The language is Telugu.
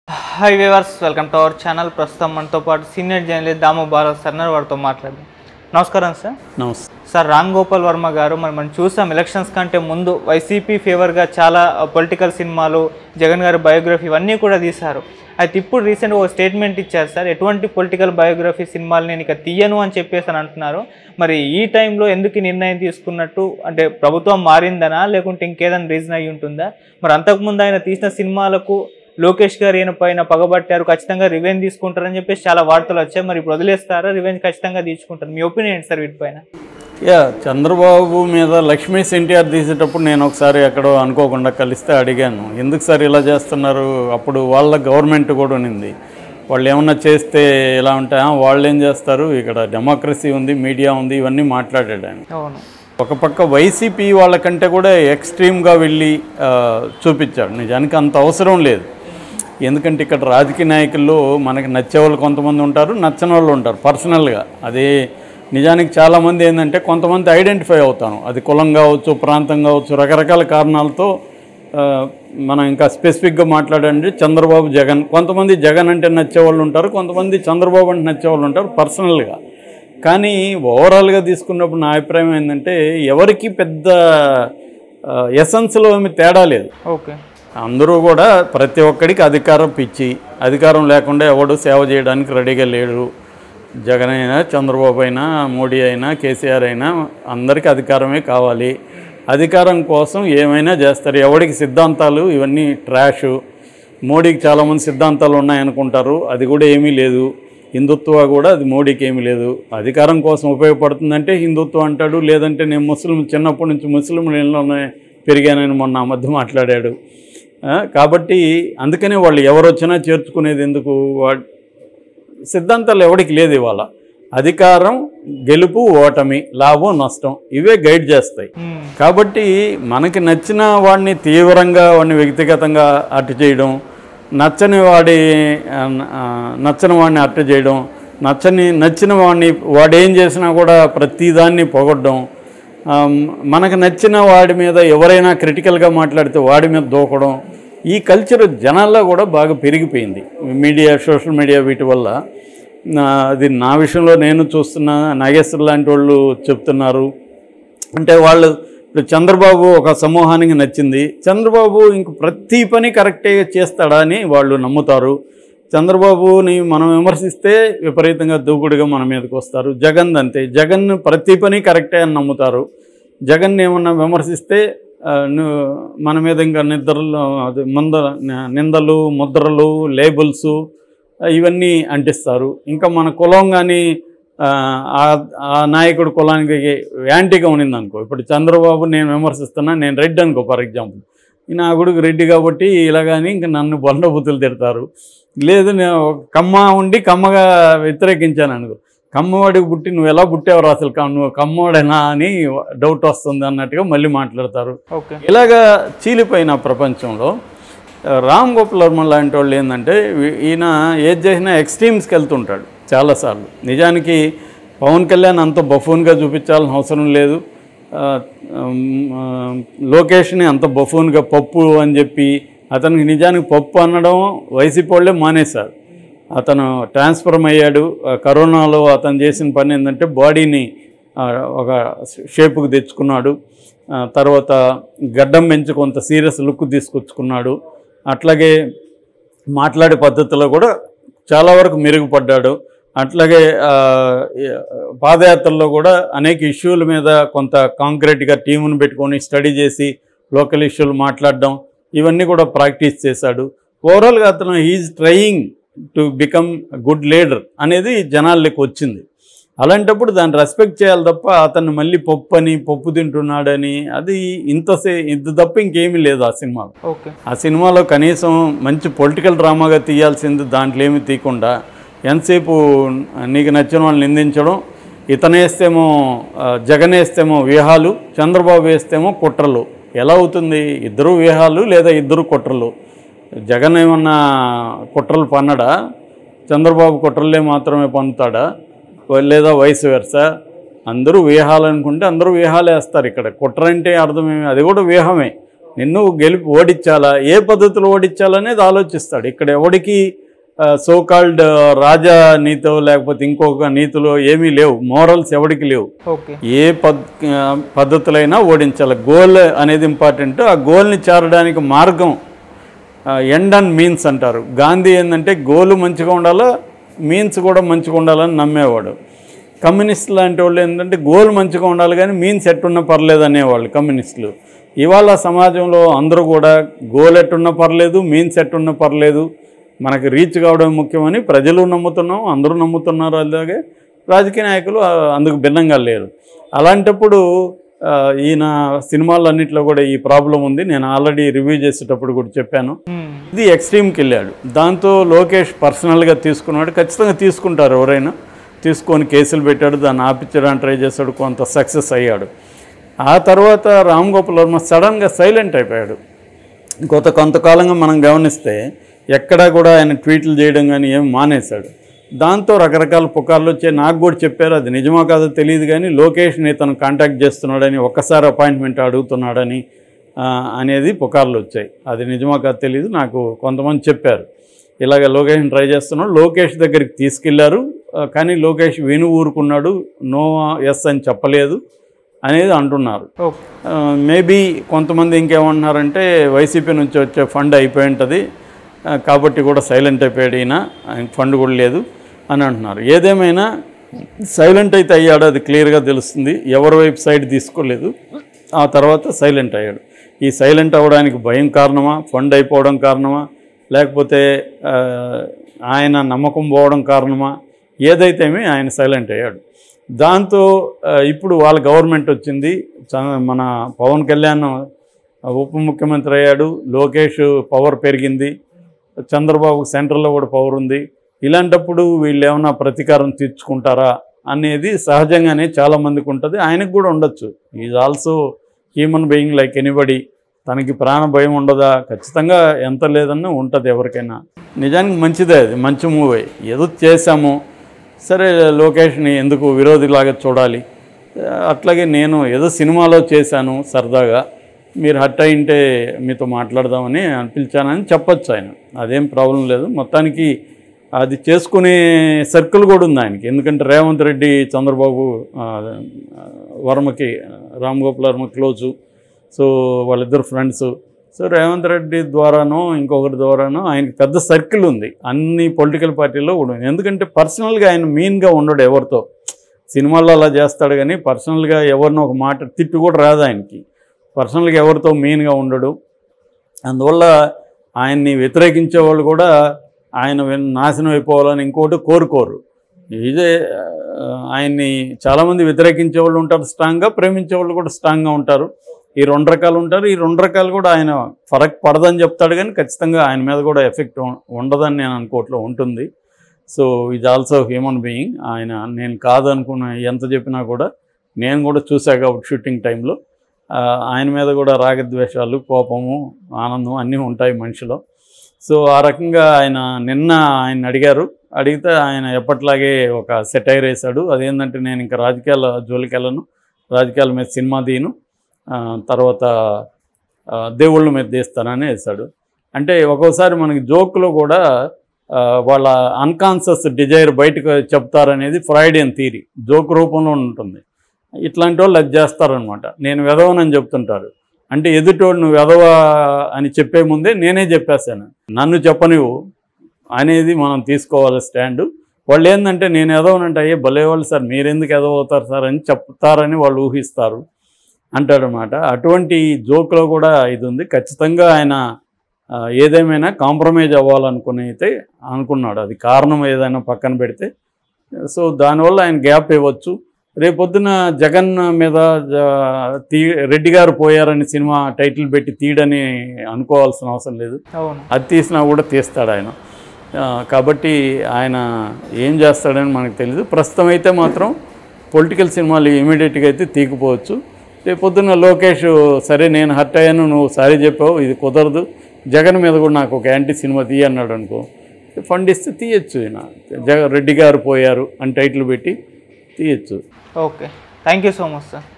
High viewers welcome to our channel ప్రస్తుతం మనతో పాటు సీనియర్ జర్నలిస్ట్ దాము భారత్ సర్నర్ వారితో మాట్లాడదాం నమస్కారం సార్ నమస్తే సార్ రామ్ గోపాల్ వర్మ గారు మరి మనం చూసాం ఎలక్షన్స్ కంటే ముందు వైసీపీ ఫేవర్గా చాలా పొలిటికల్ సినిమాలు జగన్ గారి బయోగ్రఫీ ఇవన్నీ కూడా తీశారు అయితే ఇప్పుడు రీసెంట్గా ఒక స్టేట్మెంట్ ఇచ్చారు సార్ ఎటువంటి పొలిటికల్ బయోగ్రఫీ సినిమాలు నేను ఇక తీయను అని చెప్పేసి అని అంటున్నారు మరి ఈ టైంలో ఎందుకు ఈ నిర్ణయం తీసుకున్నట్టు అంటే ప్రభుత్వం మారిందనా లేకుంటే ఇంకేదైనా రీజన్ అయి ఉంటుందా మరి అంతకుముందు ఆయన తీసిన సినిమాలకు లోకేష్ గారు ఈయన పైన పగబట్టారు ఖచ్చితంగా రివెంజ్ తీసుకుంటారని చెప్పేసి చాలా వార్తలు వచ్చాయి మరి ఇప్పుడు వదిలేస్తారా రివెంజ్ ఖచ్చితంగా తీసుకుంటారు మీ ఒపీనియన్ ఏంటి సార్ వీటిపైన యా చంద్రబాబు మీద లక్ష్మీస్ ఎన్టీఆర్ తీసేటప్పుడు నేను ఒకసారి ఎక్కడో అనుకోకుండా కలిస్తే అడిగాను ఎందుకు సార్ ఇలా చేస్తున్నారు అప్పుడు వాళ్ళ గవర్నమెంట్ కూడా ఉన్నింది వాళ్ళు ఏమన్నా చేస్తే ఇలా ఉంటాయా వాళ్ళు ఏం చేస్తారు ఇక్కడ డెమోక్రసీ ఉంది మీడియా ఉంది ఇవన్నీ మాట్లాడాడు ఆయన అవును ఒక పక్క వైసీపీ వాళ్ళకంటే కూడా ఎక్స్ట్రీమ్గా వెళ్ళి ఆ, చూపించాడు నిజానికి అంత అవసరం లేదు ఎందుకంటే ఇక్కడ రాజకీయ నాయకుల్లో మనకి నచ్చే వాళ్ళు కొంతమంది ఉంటారు నచ్చని వాళ్ళు ఉంటారు పర్సనల్గా అదే నిజానికి చాలామంది ఏంటంటే కొంతమంది ఐడెంటిఫై అవుతాను అది కులం కావచ్చు ప్రాంతం కావచ్చు రకరకాల కారణాలతో ఆ, మనం ఇంకా స్పెసిఫిక్గా మాట్లాడండి చంద్రబాబు జగన్ కొంతమంది జగన్ అంటే నచ్చే వాళ్ళు ఉంటారు కొంతమంది చంద్రబాబు అంటే నచ్చే వాళ్ళు ఉంటారు పర్సనల్గా కానీ ఓవరాల్గా తీసుకున్నప్పుడు నా అభిప్రాయం ఏంటంటే ఎవరికి పెద్ద ఎసెన్స్లో ఏమి తేడా లేదు ఓకే అందరూ కూడా ప్రతి ఒక్కడికి అధికారం పిచ్చి అధికారం లేకుండా ఎవడు సేవ చేయడానికి రెడీగా లేడు జగన్ అయినా చంద్రబాబు అయినా మోడీ అయినా కేసీఆర్ అయినా అందరికీ అధికారమే కావాలి అధికారం కోసం ఏమైనా చేస్తారు ఎవడికి సిద్ధాంతాలు ఇవన్నీ ట్రాష్ మోడీకి చాలామంది సిద్ధాంతాలు ఉన్నాయనుకుంటారు అది కూడా ఏమీ లేదు హిందుత్వ కూడా అది మోడీకి ఏమీ లేదు అధికారం కోసం ఉపయోగపడుతుందంటే హిందుత్వం అంటాడు లేదంటే నేను ముస్లిం చిన్నప్పటి నుంచి ముస్లింలలోనే పెరిగానని మొన్న ఆ మధ్య మాట్లాడాడు ఆ, కాబట్టి అందుకనే వాళ్ళు ఎవరు వచ్చినా చేర్చుకునేది ఎందుకు వా- సిద్ధాంతాలు ఎవడికి లేదు ఇవాళ అధికారం గెలుపు ఓటమి లాభం నష్టం ఇవే గైడ్ చేస్తాయి మ్మ్. కాబట్టి మనకి నచ్చిన వాడిని తీవ్రంగా వాడిని వ్యక్తిగతంగా అట్టు చేయడం నచ్చని వాడి ఆ, ఆ, నచ్చని వాడిని అట్టు చేయడం నచ్చని నచ్చిన వాడిని వాడు ఏం చేసినా కూడా ప్రతిదాన్ని పొగడ్డం ఆ, మనకు నచ్చిన వాడి మీద ఎవరైనా క్రిటికల్గా మాట్లాడితే వాడి మీద దూకడం ఈ కల్చర్ జనాల్లో కూడా బాగా పెరిగిపోయింది మీడియా సోషల్ మీడియా వీటి వల్ల నా- అది నా విషయంలో నేను చూస్తున్నా నాగేశ్వర్ లాంటి వాళ్ళు చెప్తున్నారు అంటే వాళ్ళు ఇప్పుడు చంద్రబాబు ఒక సమూహానికి నచ్చింది చంద్రబాబు ఇంక ప్రతి పని కరెక్టే చేస్తాడా అని వాళ్ళు నమ్ముతారు చంద్రబాబుని మనం విమర్శిస్తే విపరీతంగా దూకుడుగా మన మీదకి వస్తారు జగన్ అంతే జగన్ ప్రతి పని కరెక్టే అని నమ్ముతారు జగన్ ఏమన్నా విమర్శిస్తే ఆ, ను- మన మీద ఇంకా నిద్రలు అది ముంద నిందలు ముద్రలు లేబుల్స్ ఇవన్నీ అంటిస్తారు ఇంకా మన కులం కానీ ఆ, ఆ- ఆ నాయకుడు కులానికి యాంటీగా ఉన్నింది అనుకో ఇప్పుడు చంద్రబాబు నేను విమర్శిస్తున్నా నేను రెడ్డి అనుకో ఫర్ ఎగ్జాంపుల్ ఈ నా కొడుకు రెడ్డి కాబట్టి ఇలాగని ఇంకా నన్ను బొండబుద్ధులు తిడతారు లేదు నేను ఒక కమ్మ ఉండి కమ్మగా వ్యతిరేకించాను అనుకో కమ్మవాడికి పుట్టి నువ్వు ఎలా పుట్టావు అసలు కమ్- నువ్వు కమ్మవాడేనా అని డౌట్ వస్తుంది అన్నట్టుగా మళ్ళీ మాట్లాడతారు ఓకే ఇలాగా చీలిపోయిన ప్రపంచంలో ఆ, రామ్ గోపాల్ వర్మ లాంటి వాళ్ళు ఏంటంటే వీ- ఈయన ఏది చేసినా ఎక్స్ట్రీమ్స్కి వెళ్తుంటాడు చాలాసార్లు నిజానికి పవన్ కళ్యాణ్ అంత బఫూన్గా చూపించాల్సిన అవసరం లేదు ఆ, ఉమ్, ఆ, లోకేష్ని అంత బఫూన్గా పప్పు అని చెప్పి అతనికి నిజానికి పప్పు అనడం వైసీపీ వాళ్ళే మానేశారు అతను ట్రాన్స్ఫర్మ్ అయ్యాడు ఆ, కరోనాలో అతను చేసిన పని ఏంటంటే బాడీని ఆ, ఒక షేపుకు తెచ్చుకున్నాడు ఆ, తర్వాత గడ్డం పెంచి కొంత సీరియస్ లుక్ తీసుకొచ్చుకున్నాడు అట్లాగే మాట్లాడే పద్ధతిలో కూడా చాలా వరకు మెరుగుపడ్డాడు అట్లాగే ఆ, ఈ పాదయాత్రలో కూడా అనేక ఇష్యూల మీద కొంత కాంక్రీట్గా టీమును పెట్టుకొని స్టడీ చేసి లోకల్ ఇష్యూలు మాట్లాడడం ఇవన్నీ కూడా ప్రాక్టీస్ చేశాడు ఓవరాల్గా అతను is trying to become good leader అనేది జనాల్లోకి వచ్చింది అలాంటప్పుడు దాన్ని రెస్పెక్ట్ చేయాలి తప్ప అతను మళ్ళీ పప్పు అని పప్పు తింటున్నాడని అది ఇంతసే ఇంత తప్ప ఇంకేమీ లేదు ఆ సినిమాలో ఓకే ఆ సినిమాలో కనీసం మంచి పొలిటికల్ డ్రామాగా తీయాల్సింది దాంట్లో ఏమీ తీయకుండా ఎంతసేపు నీకు నచ్చిన వాళ్ళని నిందించడం ఇతను వేస్తేమో ఆ, జగన్ వేస్తేమో వ్యూహాలు చంద్రబాబు వేస్తేమో కుట్రలు ఎలా అవుతుంది ఇద్దరు వ్యూహాలు లేదా ఇద్దరు కుట్రలు జగన్ ఏమన్నా కుట్రలు పన్నడా చంద్రబాబు కుట్రలే మాత్రమే పన్నుతాడా లేదా వయసు వెర్సా అందరూ వ్యూహాలు అనుకుంటే అందరూ వ్యూహాలు వేస్తారు ఇక్కడ కుట్ర అంటే అర్థమేమి అది కూడా వ్యూహమే నిన్ను గెలిపి ఓడించాలా ఏ పద్ధతిలో ఓడించాలనేది ఆలోచిస్తాడు ఇక్కడ ఎవడికి సోకాల్డ్ రాజా నీతో లేకపోతే ఇంకొక నీతిలో ఏమీ లేవు మోరల్స్ ఎవడికి లేవు ఓకే ఏ పద్ ఆ, పద్ధతులైనా ఓడించాలి గోల్ అనేది ఇంపార్టెంట్ ఆ గోల్ని చేరడానికి మార్గం ఎండ్ అండ్ మీన్స్ అంటారు గాంధీ ఏంటంటే గోలు మంచిగా ఉండాలా మీన్స్ కూడా మంచిగా ఉండాలని నమ్మేవాడు కమ్యూనిస్ట్ లాంటి వాళ్ళు ఏంటంటే గోల్ మంచిగా ఉండాలి కానీ మీన్స్ ఎట్టున్నా పర్లేదు అనేవాళ్ళు కమ్యూనిస్టులు ఇవాళ సమాజంలో అందరూ కూడా గోల్ ఎట్టున్నా పర్లేదు మీన్స్ ఎట్టున్నా పర్లేదు మనకి రీచ్ కావడం ముఖ్యమని ప్రజలు నమ్ముతున్నాం అందరూ నమ్ముతున్నారు అలాగే రాజకీయ నాయకులు ఆ, అందుకు భిన్నంగా లేరు అలాంటప్పుడు ఆ, ఈయన సినిమాలన్నింటిలో కూడా ఈ ప్రాబ్లం ఉంది నేను ఆల్రెడీ రివ్యూ చేసేటప్పుడు కూడా చెప్పాను మ్మ్. ఇది ఎక్స్ట్రీమ్కి వెళ్ళాడు దాంతో లోకేష్ పర్సనల్గా తీసుకున్నాడు ఖచ్చితంగా తీసుకుంటారు ఎవరైనా తీసుకొని కేసులు పెట్టాడు దాన్ని ఆపించడానికి ట్రై చేశాడు కొంత సక్సెస్ అయ్యాడు ఆ తర్వాత రామ్ గోపాల్ వర్మ సడన్గా సైలెంట్ అయిపోయాడు గత కొంతకాలంగా మనం గమనిస్తే ఎక్కడా కూడా ఆయన ట్వీట్లు చేయడం కానీ ఏం మానేశాడు దాంతో రకరకాల పుకార్లు వచ్చాయి నాకు కూడా చెప్పారు అది నిజమా కాదో తెలియదు కానీ లోకేష్ని తను కాంటాక్ట్ చేస్తున్నాడని ఒక్కసారి అపాయింట్మెంట్ అడుగుతున్నాడని ఆ, అనేది పుకార్లు వచ్చాయి అది నిజమా కాదో తెలియదు నాకు కొంతమంది చెప్పారు ఇలాగ లోకేష్ని ట్రై చేస్తున్నాడు లోకేష్ దగ్గరికి తీసుకెళ్లారు ఆ, కానీ లోకేష్ విను ఊరుకున్నాడు నో ఎస్ అని చెప్పలేదు అనేది అంటున్నారు ఓకే మేబీ కొంతమంది ఇంకేమంటున్నారంటే వైసీపీ నుంచి వచ్చే ఫండ్ అయిపోయి ఉంటుంది ఆ, కాబట్టి కూడా సైలెంట్ అయిపోయాడు ఈయన ఆయన ఫండ్ కూడా లేదు అని అంటున్నారు ఏదేమైనా సైలెంట్ అయితే అయ్యాడు అది క్లియర్గా తెలుస్తుంది ఎవరి వైపు సైడ్ తీసుకోలేదు ఆ తర్వాత సైలెంట్ అయ్యాడు ఈ సైలెంట్ అవ్వడానికి భయం కారణమా ఫండ్ అయిపోవడం కారణమా లేకపోతే ఆ, ఆయన నమ్మకం పోవడం కారణమా ఏదైతేమి ఆయన సైలెంట్ అయ్యాడు దాంతో ఆ, ఇప్పుడు వాళ్ళ గవర్నమెంట్ వచ్చింది చ- మన పవన్ కళ్యాణ్ ఉప ముఖ్యమంత్రి అయ్యాడు లోకేష్ పవర్ పెరిగింది చంద్రబాబు సెంట్రల్లో కూడా పవర్ ఉంది ఇలాంటప్పుడు వీళ్ళు ఏమైనా ప్రతీకారం తీర్చుకుంటారా అనేది సహజంగానే చాలామందికి ఉంటుంది ఆయనకు కూడా ఉండొచ్చు is also human being like anybody తనకి ప్రాణ భయం ఉండదా ఖచ్చితంగా ఎంత లేదన్నా ఉంటుంది ఎవరికైనా నిజానికి మంచిదే అది మంచి మూవీ ఏదో చేశాము సరే లోకేష్ని ఎందుకు విరోధిలాగా చూడాలి ఆ, అట్లాగే నేను ఏదో సినిమాలో చేశాను సరదాగా మీరు హట్ అయింటే మీతో మాట్లాడదామని పిలిచానని చెప్పొచ్చు ఆయన అదేం ప్రాబ్లం లేదు మొత్తానికి అది చేసుకునే సర్కిల్ కూడా ఉంది ఆయనకి ఎందుకంటే రేవంత్ రెడ్డి చంద్రబాబు ఆ, వర్మకి రామ్ గోపాల్ వర్మ క్లోజు సో వాళ్ళిద్దరు ఫ్రెండ్స్ సో రేవంత్ రెడ్డి ద్వారానో ఇంకొకరి ద్వారానో ఆయనకి పెద్ద సర్కిల్ ఉంది అన్ని పొలిటికల్ పార్టీల్లో కూడా ఉంది ఎందుకంటే పర్సనల్గా ఆయన మీన్గా ఉండడు ఎవరితో సినిమాల్లో అలా చేస్తాడు కానీ పర్సనల్గా ఎవరినో ఒక మాట తిట్టు కూడా రాదు ఆయనకి పర్సనల్గా ఎవరితో మీన్గా ఉండడు అందువల్ల ఆయన్ని వ్యతిరేకించే వాళ్ళు కూడా ఆయన వెన్- నాశనం అయిపోవాలని ఇంకోటి కోరుకోరు ఇదే ఆ, ఆయన్ని చాలామంది వ్యతిరేకించే వాళ్ళు ఉంటారు స్ట్రాంగ్గా ప్రేమించే వాళ్ళు కూడా స్ట్రాంగ్గా ఉంటారు ఈ రెండు రకాలు ఉంటారు ఈ రెండు రకాలు కూడా ఆయన ఫరక్ పడదని చెప్తాడు కానీ ఖచ్చితంగా ఆయన మీద కూడా ఎఫెక్ట్ ఉం- ఉండదని నేను అనుకోవట్లో ఉంటుంది so is also human being ఆయన నేను కాదనుకున్న ఎంత చెప్పినా కూడా నేను కూడా చూసా కాబట్టి షూటింగ్ టైంలో ఆ, ఆయన మీద కూడా రాగద్వేషాలు కోపము ఆనందం అన్నీ ఉంటాయి మనిషిలో సో ఆ రకంగా ఆయన నిన్న ఆయన అడిగారు అడిగితే ఆయన ఎప్పట్లాగే ఒక సెటైర్ వేశాడు అదేంటంటే నేను ఇంకా రాజకీయాల జోలికి వెళ్ళను రాజకీయాల మీద సినిమా తీను ఆ, తర్వాత ఆ, దేవుళ్ళ మీద తీస్తానని వేశాడు అంటే ఒక్కోసారి మనకి జోక్లో కూడా ఆ, వాళ్ళ అన్కాన్షియస్ డిజైర్ బయటకు చెప్తారనేది ఫ్రాయిడియన్ థీరీ జోక్ రూపంలో ఉంటుంది ఇట్లాంటి వాళ్ళు అది చేస్తారనమాట నేను వెదవనని చెప్తుంటారు అంటే ఎదుటోడు నువ్వు వెదవ అని చెప్పే ముందే నేనే చెప్పేశాను నన్ను చెప్పనివ్వు అనేది మనం తీసుకోవాలి స్టాండు వాళ్ళు ఏంటంటే నేను ఎదవనంటే అయ్యే భలే వాళ్ళు సార్ మీరెందుకు ఎదవవుతారు సార్ అని చెప్తారని వాళ్ళు ఊహిస్తారు అంటాడనమాట అటువంటి జోక్లో కూడా ఇది ఉంది ఖచ్చితంగా ఆయన ఆ, ఏదేమైనా కాంప్రమైజ్ అవ్వాలనుకుని అయితే అనుకున్నాడు అది కారణం ఏదైనా పక్కన పెడితే సో దానివల్ల ఆయన గ్యాప్ ఇవ్వచ్చు రేపొద్దున జగన్ మీద జ- తీ రెడ్డి గారు పోయారని సినిమా టైటిల్ పెట్టి తీయడని అనుకోవాల్సిన అవసరం లేదు అవును అది తీసినా కూడా తీస్తాడు ఆయన ఆ, కాబట్టి ఆయన ఏం చేస్తాడని మనకు తెలియదు ప్రస్తుతం అయితే మాత్రం పొలిటికల్ సినిమాలు ఇమీడియట్గా అయితే తీకపోవచ్చు రేపు పొద్దున్న లోకేష్ సరే నేను హర్ట్ అయ్యాను నువ్వు సారీ చెప్పావు ఇది కుదరదు జగన్ మీద కూడా నాకు ఒక యాంటీ సినిమా తీయ అన్నాడు అనుకో ఫండ్ ఇస్తే తీయచ్చు ఈయన జగ రెడ్డి గారు పోయారు అని టైటిల్ పెట్టి తీయచ్చు okay thank you so much sir